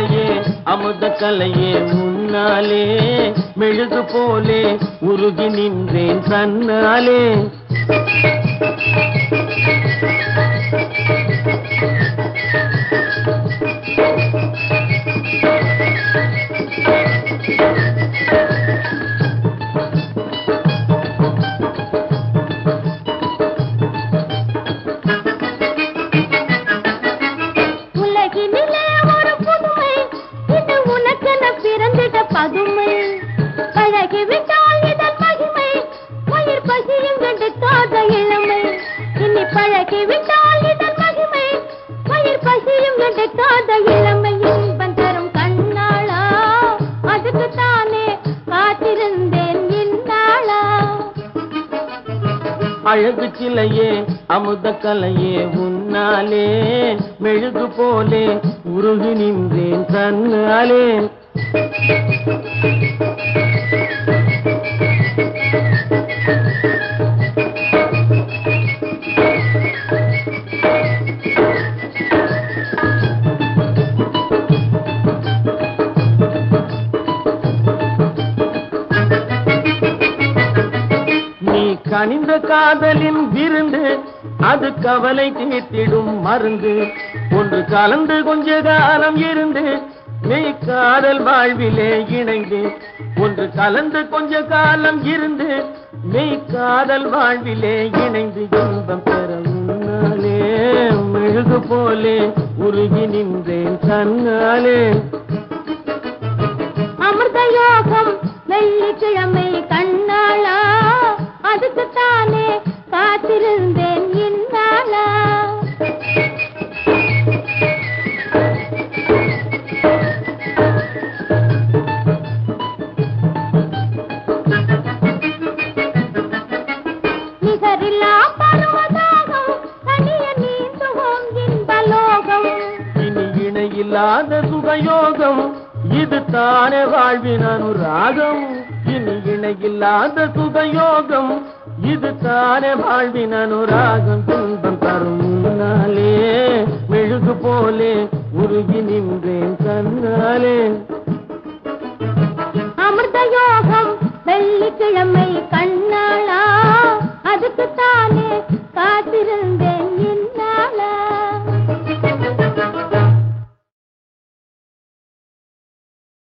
சிலையே அமுத கலையே முன்னாலே மெழுகு போலே உருகி நின்றேன் தன்னாலே உலகினிலே ஒரு புதுமை இது உனக்கென பிறந்திட பதுமை பழகி விட்டால் இதன் மகிமை உயிர் பசியும் கண்டுக்காத இளமை இனி பழகி விட்டால் இதன் மகிமை உயிர் பசியும் கண்டுக்காத இளமை இன்பம் தரும் கண்ணாளா அதுக்கு தானே காத்திருந்தேன் இந்நாளா அழகு சிலையே அமுத கலையே உன்னாலே மெழுகு போலே உருகி நின்றேன் தன்னாலே நீ கனிந்த காதலின் விருந்து அது கவலை தீர்த்திடும் மருந்து ஒன்று கலந்து கொஞ்ச காலம் இருந்து நீ காதல் வாழ்விலே இணைந்து ஒன்று கலந்து கொஞ்ச காலம் இருந்து நீ காதல் வாழ்விலே இணைந்து இன்பம் பெற முன்னாலே மெழுகு போலே உருகி நின்றேன் தன்னாலே அமிர்த யோகம் வெள்ளிக்கிழமை கண்ணாளா அதுக்கு தானே காத்திருந்தேன் இந்நாளா நிகரில்லா பருவதாகம் தனிய நீந்துவோம் இன்பலோகம் இனி இணையில்லாத சுகயோகம் இது தானே வாழ்வின் அனுராகம் இனி இணையில்லாத சுகயோகம் இது தானே வாழ்வின் அனுராகம் துன்பம் தரும் முன்னாலே மெழுகு போலே உருகி நின்றேன் கண்ணாலே அமிர்த யோகம் வெள்ளிக்கிழமை கண்ணாளா அதுக்கு தான்